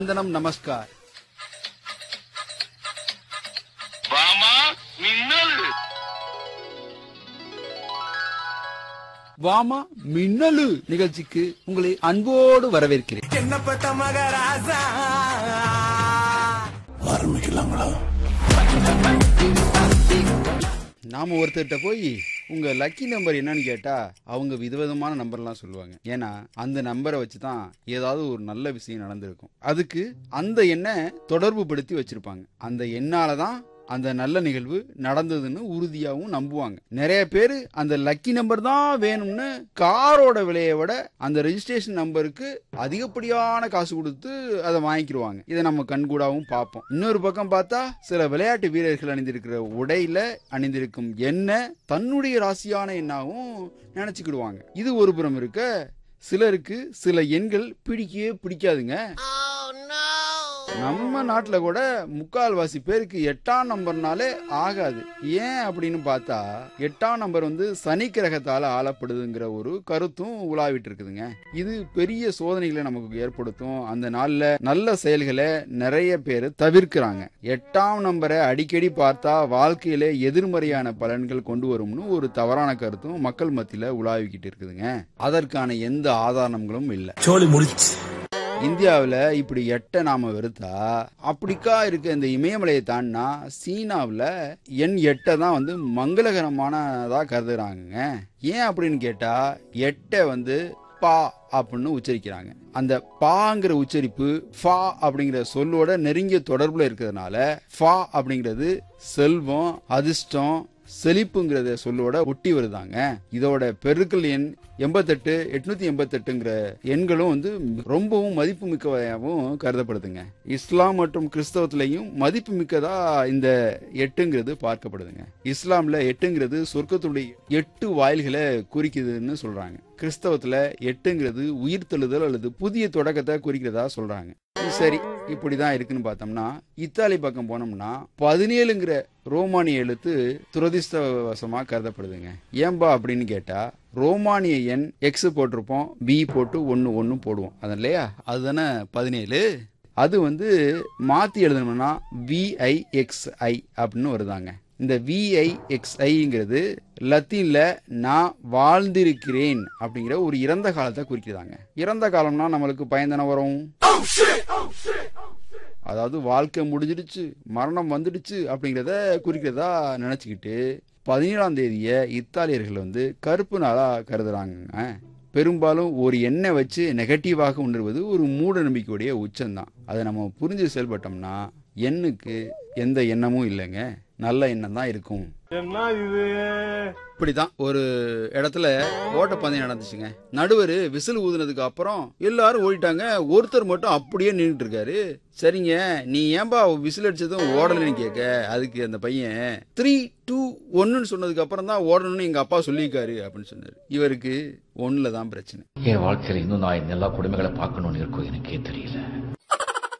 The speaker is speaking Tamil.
வந்தனம் நமஸ்கார் வாமா மின்னல் வாமா மின்னலு நிகழ்ச்சிக்கு உங்களை அன்போடு வரவேற்கிறேன் என்னப்பட்ட மகராசா நாம ஒருத்தர்கிட்ட போய் உங்க லக்கி நம்பர் என்னன்னு கேட்டா அவங்க விதவிதமான நம்பர்லாம் சொல்லுவாங்க ஏன்னா அந்த நம்பரை வச்சு தான் ஏதாவது ஒரு நல்ல விஷயம் நடந்திருக்கும் அதுக்கு அந்த எண்ணை தொடர்பு படுத்தி வச்சிருப்பாங்க அந்த எண்ணால தான் அந்த நல்ல நிகழ்வு நடந்ததுன்னு உறுதியாகவும் நம்புவாங்க நிறைய பேர் அந்த லக்கி நம்பர் தான் வேணும்னு காரோட விலையை விட அந்த ரெஜிஸ்ட்ரேஷன் நம்பருக்கு அதிகப்படியான காசு கொடுத்து அதை வாங்கிக்கிடுவாங்க இதை நம்ம கண்கூடாவும் பார்ப்போம் இன்னொரு பக்கம் பார்த்தா சில விளையாட்டு வீரர்கள் அணிந்திருக்கிற உடையில அணிந்திருக்கும் எண்ணெய் தன்னுடைய ராசியான எண்ணாவும் நினைச்சுக்கிடுவாங்க இது ஒரு புறம் இருக்க சிலருக்கு சில எண்கள் பிடிக்கவே பிடிக்காதுங்க நம்ம நாட்டுல கூட முக்கால்வாசி பேருக்கு எட்டாம் நம்பர்னாலே ஆகாது ஏன் அப்படின்னு பார்த்தா எட்டாம் நம்பர் வந்து சனி கிரகத்தால ஆளப்படுதுங்கிற ஒரு கருத்தும் உலாவிட்டு இருக்குதுங்க இது பெரிய சோதனைகளை நமக்கு ஏற்படுத்தும் அந்த நாள்ல நல்ல செயல்களை நிறைய பேர் தவிர்க்கிறாங்க எட்டாம் நம்பரை அடிக்கடி பார்த்தா வாழ்க்கையில எதிர்மறையான பலன்கள் கொண்டு வரும்னு ஒரு தவறான கருத்தும் மக்கள் மத்தியில உலாவிக்கிட்டு இருக்குதுங்க அதற்கான எந்த ஆதாரங்களும் இல்லை சோழி முடிச்சு இந்தியாவில் இப்படி எட்டை நாம வெறுத்தா அப்படிக்கா இருக்க இந்த இமயமலையை தாண்டினா சீனாவில் எண் எட்டை தான் வந்து மங்களகரமானதாக கருதுறாங்க ஏன் அப்படின்னு கேட்டா எட்டை வந்து பா அப்படின்னு உச்சரிக்கிறாங்க அந்த பாங்கிற உச்சரிப்பு ஃபா அப்படிங்கிற சொல்லோட நெருங்கிய தொடர்புல இருக்கிறதுனால ஃபா அப்படிங்கிறது செல்வம் அதிர்ஷ்டம் செழிப்புங்கிறத சொல்லோட ஒட்டி வருதாங்க இதோட பெருக்கல் எண் எண்பத்தெட்டு எட்நூத்தி எண்பத்தெட்டுங்கிற எண்களும் வந்து ரொம்பவும் மதிப்பு மிக்கவையாகவும் கருதப்படுதுங்க இஸ்லாம் மற்றும் கிறிஸ்தவத்திலையும் மதிப்பு மிக்கதா இந்த எட்டுங்கிறது பார்க்கப்படுதுங்க இஸ்லாம்ல எட்டுங்கிறது சொர்க்கத்துடைய எட்டு வாயில்களை குறிக்குதுன்னு சொல்றாங்க கிறிஸ்தவத்துல எட்டுங்கிறது உயிர் தழுதல் அல்லது புதிய தொடக்கத்தை குறிக்கிறதா சொல்றாங்க சரி இப்படிதான் இருக்குன்னு பார்த்தோம்னா இத்தாலி பக்கம் போனோம்னா பதினேழுங்கிற ரோமானிய எழுத்து துரதிர்ஷ்டவசமா கருதப்படுதுங்க ஏன்பா அப்படின்னு கேட்டா ரோமானிய எண் எக்ஸ் போட்டிருப்போம் பி போட்டு ஒன்று ஒன்று போடுவோம் அது இல்லையா அதுதானே பதினேழு அது வந்து மாத்தி எழுதணும்னா விஐஎக்ஸ்ஐ அப்படின்னு வருதாங்க இந்த விஐஎக்ஸ்ஐங்கிறது லத்தீன்ல நான் வாழ்ந்திருக்கிறேன் அப்படிங்கிற ஒரு இறந்த காலத்தை குறிக்கிறாங்க இறந்த காலம்னா நம்மளுக்கு பயந்தன வரும் அதாவது வாழ்க்கை முடிஞ்சிடுச்சு மரணம் வந்துடுச்சு அப்படிங்கிறத குறிக்கிறதா நினைச்சுக்கிட்டு பதினேழாம் தேதியை இத்தாலியர்கள் வந்து கருப்பு நாளா கருதுறாங்க பெரும்பாலும் ஒரு எண்ணெய் வச்சு நெகட்டிவாக உணர்வது ஒரு மூட நம்பிக்கையுடைய உச்சம்தான் அதை நம்ம புரிஞ்சு செயல்பட்டோம்னா எண்ணுக்கு எந்த எண்ணமும் இல்லைங்க நல்ல எண்ணம் தான் இருக்கும் என்ன இது இப்படிதான் ஒரு இடத்துல ஓட்டப்பந்தயம் நடந்துச்சுங்க நடுவர் விசில் ஊதுனதுக்கு அப்புறம் எல்லாரும் ஓடிட்டாங்க ஒருத்தர் மட்டும் அப்படியே நின்றுட்டு இருக்காரு சரிங்க நீ ஏன்பா விசில் அடிச்சதும் ஓடலன்னு கேட்க அதுக்கு அந்த பையன் த்ரீ டூ ஒன்னுன்னு சொன்னதுக்கு அப்புறம் தான் ஓடணும்னு எங்க அப்பா சொல்லியிருக்காரு அப்படின்னு சொன்னாரு இவருக்கு ஒண்ணுல தான் பிரச்சனை என் வாழ்க்கையில இன்னும் நான் இந்த எல்லா கொடுமைகளை பார்க்கணும்னு இருக்கோ எனக்கே தெரியல